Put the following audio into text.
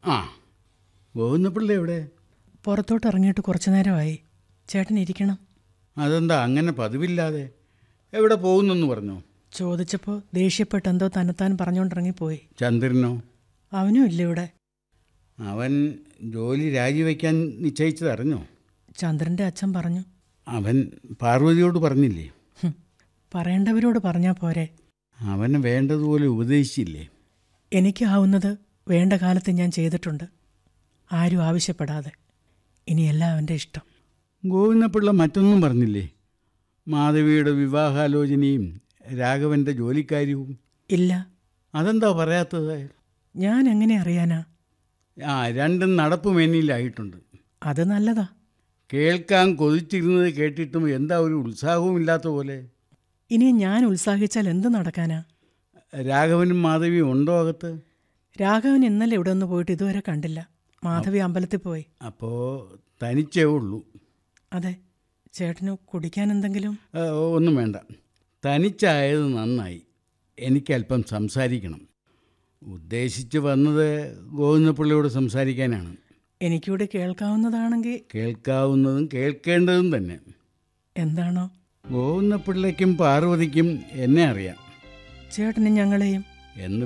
ആ ഗോവിന്ദപിള്ള എവിടെ പുറത്തോട്ട് ഇറങ്ങിയിട്ട് കുറച്ചു നേരമായി ചേട്ടൻ ഇരിക്കണം അതെന്താ അങ്ങനെ പതിവില്ലാതെ എവിടെ പോകുന്നെന്ന് പറഞ്ഞോ ചോദിച്ചപ്പോൾ ദേഷ്യപ്പെട്ട് എന്തോ തന്നെത്താൻ പറഞ്ഞുകൊണ്ടിറങ്ങിപ്പോയി ചന്ദ്രനോ അവനും ഇല്ല ഇവിടെ അവൻ ജോലി രാജിവെക്കാൻ നിശ്ചയിച്ചതറിഞ്ഞോ ചന്ദ്രൻ്റെ അച്ഛൻ പറഞ്ഞു അവൻ പാർവതിയോട് പറഞ്ഞില്ലേ "ഹും, പറയേണ്ടവരോട് പറഞ്ഞാൽ പോരെ അവനെ വേണ്ടതുപോലെ ഉപദേശിച്ചില്ലേ എനിക്കാവുന്നത് വേണ്ട കാലത്ത് ഞാൻ ചെയ്തിട്ടുണ്ട് ആരും ആവശ്യപ്പെടാതെ ഇനിയെല്ലാം അവൻ്റെ ഇഷ്ടം ഗോവിന്ദപിള്ള മറ്റൊന്നും പറഞ്ഞില്ലേ മാധവിയുടെ വിവാഹാലോചനയും രാഘവൻ്റെ ജോലിക്കാര്യവും ഇല്ല അതെന്താ പറയാത്തത് ഞാൻ എങ്ങനെ അറിയാനാ ആ രണ്ടും നടപ്പുമേനിയിലായിട്ടുണ്ട് അത് നല്ലതാ കേൾക്കാൻ കൊതിച്ചിരുന്നത് കേട്ടിട്ടും എന്താ ഒരു ഉത്സാഹവും ഇല്ലാത്ത പോലെ ഇനി ഞാൻ ഉത്സാഹിച്ചാൽ എന്ത് നടക്കാനാ രാഘവനും മാധവിയും ഉണ്ടോ അകത്ത് രാഘവൻ ഇന്നലെ ഇവിടെ ഒന്ന് പോയിട്ട് ഇതുവരെ കണ്ടില്ല മാധവി അമ്പലത്തിൽ പോയി അപ്പോൾ തനിച്ചേ ഉള്ളൂ അതെ ചേട്ടന് കുടിക്കാൻ എന്തെങ്കിലും ആ, ഒന്നും വേണ്ട തനിച്ചായത് നന്നായി എനിക്കല്പം സംസാരിക്കണം ഉദ്ദേശിച്ച് വന്നത് ഗോവിന്ദപിള്ളയോട് സംസാരിക്കാനാണ് എനിക്കൂടെ കേൾക്കാവുന്നതാണെങ്കിൽ കേൾക്കാവുന്നതും കേൾക്കേണ്ടതും തന്നെ എന്താണോ ഗോവിന്ദപിള്ളയ്ക്കും പാർവതിക്കും എന്നെ അറിയാം ചേട്ടനും ഞങ്ങളെയും എന്ന്